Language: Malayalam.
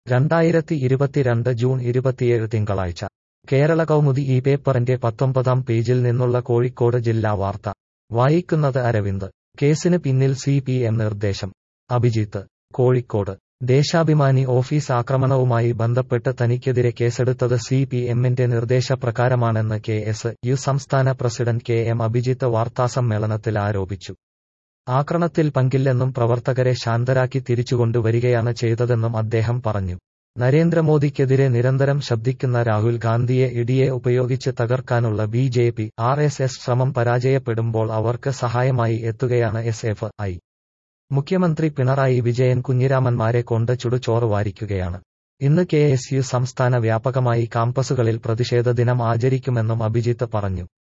രണ്ടായിരത്തി ഇരുപത്തിരണ്ട് ജൂൺ ഇരുപത്തിയേഴ് തിങ്കളാഴ്ച കേരള കൗമുദി ഈ പേപ്പറിന്റെ പത്തൊമ്പതാം പേജിൽ നിന്നുള്ള കോഴിക്കോട് ജില്ലാ വാർത്ത വായിക്കുന്നത് അരവിന്ദ് കേസിന് പിന്നിൽ സി പി എം നിർദ്ദേശം അഭിജിത്ത് കോഴിക്കോട് ദേശാഭിമാനി ഓഫീസ് ആക്രമണവുമായി ബന്ധപ്പെട്ട് തനിക്കെതിരെ കേസെടുത്തത് സി പി എമ്മിന്റെ നിർദ്ദേശപ്രകാരമാണെന്ന് കെ എസ് യു സംസ്ഥാന പ്രസിഡന്റ് കെ എം അഭിജിത്ത് വാർത്താസമ്മേളനത്തിൽ ആരോപിച്ചു ആക്രമണത്തിൽ പങ്കില്ലെന്നും പ്രവർത്തകരെ ശാന്തരാക്കി തിരിച്ചുകൊണ്ടുവരികയാണ് ചെയ്തതെന്നും അദ്ദേഹം പറഞ്ഞു നരേന്ദ്രമോദിക്കെതിരെ നിരന്തരം ശബ്ദിക്കുന്ന രാഹുൽ ഗാന്ധിയെ ഇടിയെ ഉപയോഗിച്ച് തകർക്കാനുള്ള B J P R S S ശ്രമം പരാജയപ്പെടുമ്പോൾ അവർക്ക് സഹായമായി എത്തുകയാണ് എസ് എഫ് ഐ മുഖ്യമന്ത്രി പിണറായി വിജയൻ കുഞ്ഞിരാമന്മാരെ കൊണ്ട് ചുടുചോറ് വാരിക്കുകയാണ് ഇന്ന് കെ എസ് യു സംസ്ഥാന വ്യാപകമായി കാമ്പസുകളിൽ പ്രതിഷേധ ദിനം ആചരിക്കുമെന്നും അഭിജിത്ത് പറഞ്ഞു